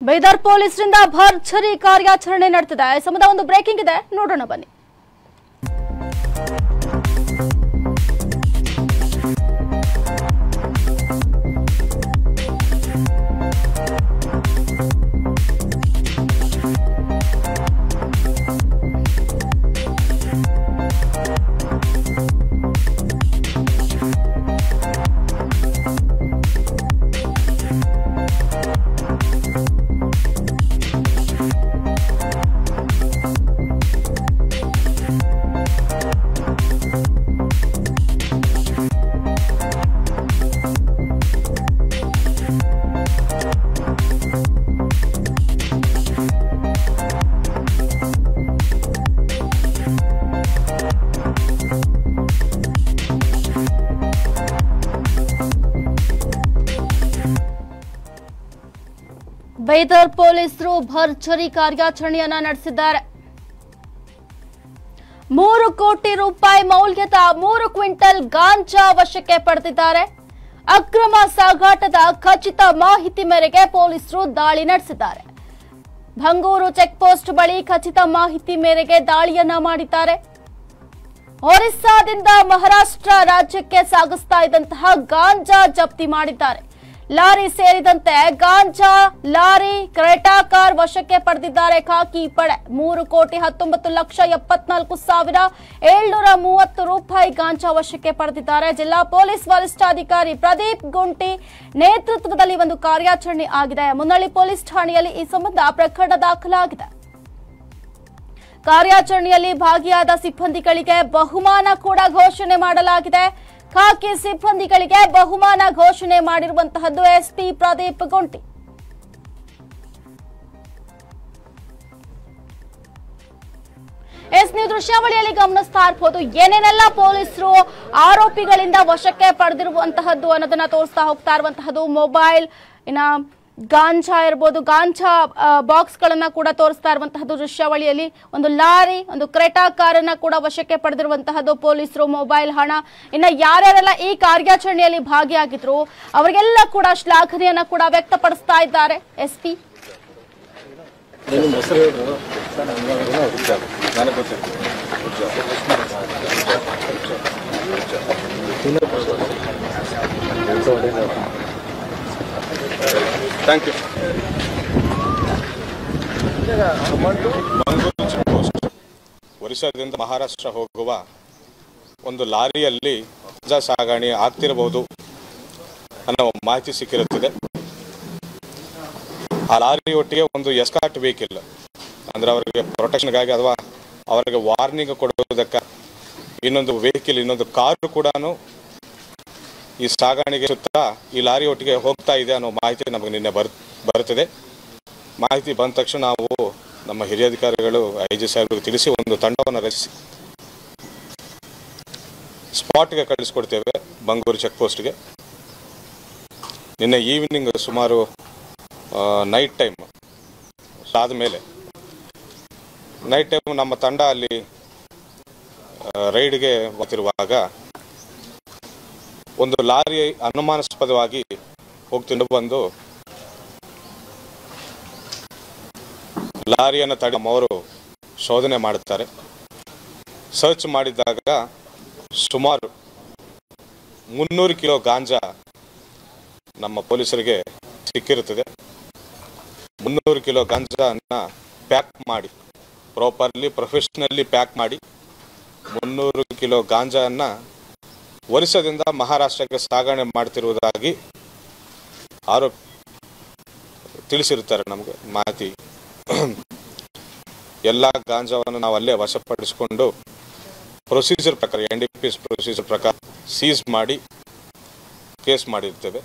ಬೈದರ್ ಪೊಲೀಸರಿಂದ ಭರ್ಜರಿ ಕಾರ್ಯಾಚರಣೆ ನಡೆದಿದೆ ಈ ಸಂಬಂಧ ಒಂದು ಬ್ರೇಕಿಂಗ್ ಇದೆ ನೋಡೋಣ ಬನ್ನಿ ಬೈದರ್ ಪೊಲೀಸರು ಭರ್ಜರಿ ಕಾರ್ಯಾಚರಣೆಯನ್ನ ನಡೆಸಿದ್ದಾರೆ ಮೂರು ಕೋಟಿ ರೂಪಾಯಿ ಮೌಲ್ಯದ ಮೂರು ಕ್ವಿಂಟಲ್ ಗಾಂಜಾ ವಶಕ್ಕೆ ಪಡೆದಿದ್ದಾರೆ ಅಕ್ರಮ ಸಾಗಾಟದ ಖಚಿತ ಮಾಹಿತಿ ಮೇರೆಗೆ ಪೊಲೀಸರು ದಾಳಿ ನಡೆಸಿದ್ದಾರೆ ಭಂಗೂರು ಚೆಕ್ ಪೋಸ್ಟ್ ಬಳಿ ಖಚಿತ ಮಾಹಿತಿ ಮೇರೆಗೆ ದಾಳಿಯನ್ನ ಮಾಡಿದ್ದಾರೆ ಒರಿಸ್ಸಾದಿಂದ ಮಹಾರಾಷ್ಟ್ರ ರಾಜ್ಯಕ್ಕೆ ಸಾಗಿಸ್ತಾ ಇದ್ದಂತಹ ಗಾಂಜಾ ಜಪ್ತಿ ಮಾಡಿದ್ದಾರೆ ಲಾರಿ ಸೇರಿದಂತೆ ಗಾಂಜಾ ಲಾರಿ ಕ್ರೆಟಾ ಕಾರ್ ವಶಕ್ಕೆ ಪಡೆದಿದ್ದಾರೆ ಖಾಕಿ ಪಡೆ ಮೂರು ಕೋಟಿ ಹತ್ತೊಂಬತ್ತು ಲಕ್ಷ ಎಪ್ಪತ್ನಾಲ್ಕು ಸಾವಿರ ಏಳ್ನೂರ ಮೂವತ್ತು ರೂಪಾಯಿ ಗಾಂಜಾ ವಶಕ್ಕೆ ಪಡೆದಿದ್ದಾರೆ ಜಿಲ್ಲಾ ಪೊಲೀಸ್ ವರಿಷ್ಠಾಧಿಕಾರಿ ಪ್ರದೀಪ್ ಗುಂಟಿ ನೇತೃತ್ವದಲ್ಲಿ ಒಂದು ಕಾರ್ಯಾಚರಣೆ ಆಗಿದೆ ಮುನ್ನಳ್ಳಿ ಪೊಲೀಸ್ ಠಾಣೆಯಲ್ಲಿ ಈ ಸಂಬಂಧ ಪ್ರಕರಣ ದಾಖಲಾಗಿದೆ ಕಾರ್ಯಾಚರಣೆಯಲ್ಲಿ ಭಾಗಿಯಾದ ಸಿಬ್ಬಂದಿಗಳಿಗೆ ಬಹುಮಾನ ಕೂಡ ಘೋಷಣೆ ಮಾಡಲಾಗಿದೆ ಖಾಕಿ ಸಿಬ್ಬಂದಿಗಳಿಗೆ ಬಹುಮಾನ ಘೋಷಣೆ ಮಾಡಿರುವಂತಹದ್ದು ಎಸ್ಪಿ ಪ್ರದೀಪ್ ಗುಂಟಿ ಎಸ್ ನೀವು ದೃಶ್ಯಾವಳಿಯಲ್ಲಿ ಗಮನಿಸ್ತಾ ಇರ್ಬೋದು ಏನೇನೆಲ್ಲ ಪೊಲೀಸರು ಆರೋಪಿಗಳಿಂದ ವಶಕ್ಕೆ ಪಡೆದಿರುವಂತಹದ್ದು ಅನ್ನೋದನ್ನ ತೋರಿಸ್ತಾ ಹೋಗ್ತಾ ಇರುವಂತಹದ್ದು ಮೊಬೈಲ್ ಇನ್ನ ಗಾಂಜಾ ಇರ್ಬೋದು ಗಾಂಜಾ ಬಾಕ್ಸ್ ಗಳನ್ನ ಕೂಡ ತೋರಿಸ್ತಾ ಇರುವಂತಹದ್ದು ದೃಶ್ಯಾವಳಿಯಲ್ಲಿ ಒಂದು ಲಾರಿ ಒಂದು ಕ್ರೆಟಾ ಕಾರನ್ನ ಕೂಡ ವಶಕ್ಕೆ ಪಡೆದಿರುವಂತಹದ್ದು ಪೊಲೀಸರು ಮೊಬೈಲ್ ಹಣ ಇನ್ನ ಯಾರ್ಯಾರೆಲ್ಲ ಈ ಕಾರ್ಯಾಚರಣೆಯಲ್ಲಿ ಭಾಗಿಯಾಗಿದ್ರು ಅವರಿಗೆಲ್ಲ ಕೂಡ ಶ್ಲಾಘನೆಯನ್ನ ಕೂಡ ವ್ಯಕ್ತಪಡಿಸ್ತಾ ಇದ್ದಾರೆ ಎಸ್ ಪಿ ನಿಮ್ಮ ಹೆಸರು ಹೇಳಿದ್ರು ನನಗೆ ಗೊತ್ತಿತ್ತು thank you Mangaluru check post ಒರಿಸ್ಸಾದಿಂದ ಮಹಾರಾಷ್ಟ್ರ ಹೋಗುವ ಒಂದು ಲಾರಿಯಲ್ಲಿ ಗಾಂಜಾ ಸಾಗಣೆ ಆಗ್ತಿರಬಹುದು ಅನ್ನೋ ಮಾಹಿತಿ ಸಿಕ್ಕಿರುತ್ತದೆ ಆ ಲಾರಿ ಒಟ್ಟಿಗೆ ಒಂದು ಎಸ್ಕಾಟ್ ವೆಹಿಕಲ್ ಅಂದ್ರೆ ಅವರಿಗೆ ಪ್ರೊಟೆಕ್ಷನ್ಗಾಗಿ ಅಥವಾ ಅವರಿಗೆ ವಾರ್ನಿಂಗ್ ಕೊಡುವುದಕ್ಕೆ ಇನ್ನೊಂದು ವೆಹಿಕಲ್ ಇನ್ನೊಂದು ಕಾರು ಕೂಡ ಈ ಸಾಗಾಣಿಕೆ ಸುತ್ತ ಈ ಲಾರಿ ಒಟ್ಟಿಗೆ ಹೋಗ್ತಾ ಇದೆ ಅನ್ನೋ ಮಾಹಿತಿ ನಮಗೆ ನಿನ್ನೆ ಬರ್ ಬರುತ್ತದೆ ಮಾಹಿತಿ ಬಂದ ತಕ್ಷಣ ನಾವು ನಮ್ಮ ಹಿರಿಯ ಅಧಿಕಾರಿಗಳು ಐ ಜಿ ಸಾಹೇಬರಿಗೆ ತಿಳಿಸಿ ಒಂದು ತಂಡವನ್ನು ರಚಿಸಿ ಸ್ಪಾಟ್ಗೆ ಕಳಿಸ್ಕೊಡ್ತೇವೆ ಬಂಗೂರು ಚೆಕ್ ಪೋಸ್ಟ್ಗೆ ನಿನ್ನೆ ಈವ್ನಿಂಗ್ ಸುಮಾರು ನೈಟ್ ಟೈಮ್ ಆದಮೇಲೆ ನೈಟ್ ಟೈಮ್ ನಮ್ಮ ತಂಡ ಅಲ್ಲಿ ರೈಡ್ಗೆ ಬರ್ತಿರುವಾಗ ಒಂದು ಲಾರಿ ಅನುಮಾನಾಸ್ಪದವಾಗಿ ಹೋಗ್ತಿಂದು ಬಂದು ಲಾರಿಯನ್ನು ತಡೆ ಅವರು ಶೋಧನೆ ಮಾಡುತ್ತಾರೆ ಸರ್ಚ್ ಮಾಡಿದಾಗ ಸುಮಾರು ಮುನ್ನೂರು ಕಿಲೋ ಗಾಂಜಾ ನಮ್ಮ ಪೊಲೀಸರಿಗೆ ಸಿಕ್ಕಿರುತ್ತದೆ ಮುನ್ನೂರು ಕಿಲೋ ಗಾಂಜಾನ ಪ್ಯಾಕ್ ಮಾಡಿ ಪ್ರಾಪರ್ಲಿ ಪ್ರೊಫೆಷ್ನಲಿ ಪ್ಯಾಕ್ ಮಾಡಿ ಮುನ್ನೂರು ಕಿಲೋ ಗಾಂಜಾನ ಒರಿಸ್ಸಾದಿಂದ ಮಹಾರಾಷ್ಟ್ರಕ್ಕೆ ಸಾಗಣೆ ಮಾಡ್ತಿರುವುದಾಗಿ ಆರೋಪ ತಿಳಿಸಿರುತ್ತಾರೆ ನಮಗೆ ಮಾಹಿತಿ ಎಲ್ಲ ಗಾಂಜಾವನ್ನು ನಾವು ಅಲ್ಲೇ ವಶಪಡಿಸಿಕೊಂಡು ಪ್ರೊಸೀಜರ್ ಪ್ರಕಾರ ಎನ್ ಡಿ ಪಿ ಪ್ರೊಸೀಜರ್ ಪ್ರಕಾರ ಸೀಸ್ ಮಾಡಿ ಕೇಸ್ ಮಾಡಿರ್ತೇವೆ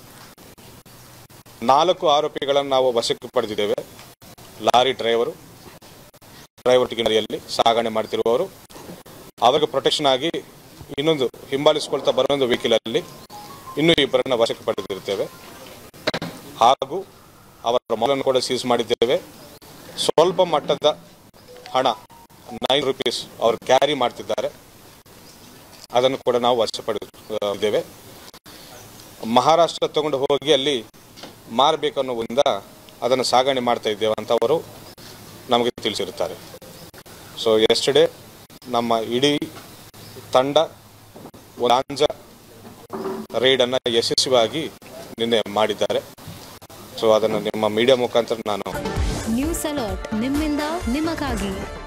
ನಾಲ್ಕು ಆರೋಪಿಗಳನ್ನು ನಾವು ವಶಕ್ಕೆ ಪಡೆದಿದ್ದೇವೆ ಲಾರಿ ಡ್ರೈವರು ಡ್ರೈವರ್ ಟಿಗಿನರಿಯಲ್ಲಿ ಸಾಗಣೆ ಮಾಡ್ತಿರುವವರು ಅವರಿಗೆ ಪ್ರೊಟೆಕ್ಷನ್ ಆಗಿ ಇನ್ನೊಂದು ಹಿಂಬಾಲಿಸಿಕೊಳ್ತಾ ಬರೋ ಒಂದು ವೆಹಿಕಲಲ್ಲಿ ಇನ್ನೂ ಇಬ್ಬರನ್ನ ವಶಕ್ಕೆ ಪಡೆದಿರ್ತೇವೆ ಹಾಗೂ ಅವರ ಮೊಬೈಲನ್ನು ಕೂಡ ಸೀಸ್ ಮಾಡಿದ್ದೇವೆ ಸ್ವಲ್ಪ ಮಟ್ಟದ ಹಣ ನೈನ್ ರುಪೀಸ್ ಅವರು ಕ್ಯಾರಿ ಮಾಡ್ತಿದ್ದಾರೆ ಅದನ್ನು ಕೂಡ ನಾವು ವಶಪಡಿದ್ದೇವೆ ಮಹಾರಾಷ್ಟ್ರ ತಗೊಂಡು ಹೋಗಿ ಅಲ್ಲಿ ಮಾರಬೇಕನ್ನೋದ್ರಿಂದ ಅದನ್ನು ಸಾಗಣೆ ಮಾಡ್ತಾ ಇದ್ದೇವೆ ಅಂತ ಅವರು ನಮಗೆ ತಿಳಿಸಿರುತ್ತಾರೆ ಸೊ ಎಸ್ಟರ್ಡೇ ನಮ್ಮ ಇಡೀ ತಂಡ ಒಂದು ಗಾಂಜಾ ರೈಡನ್ನು ಯಶಸ್ವಿಯಾಗಿ ನಿನ್ನೆ ಮಾಡಿದ್ದಾರೆ ಸೊ ಅದನ್ನು ನಿಮ್ಮ ಮೀಡಿಯಾ ಮುಖಾಂತರ ನಾನು ನ್ಯೂಸ್ ಅಲರ್ಟ್ ನಿಮ್ಮಿಂದ ನಿಮಗಾಗಿ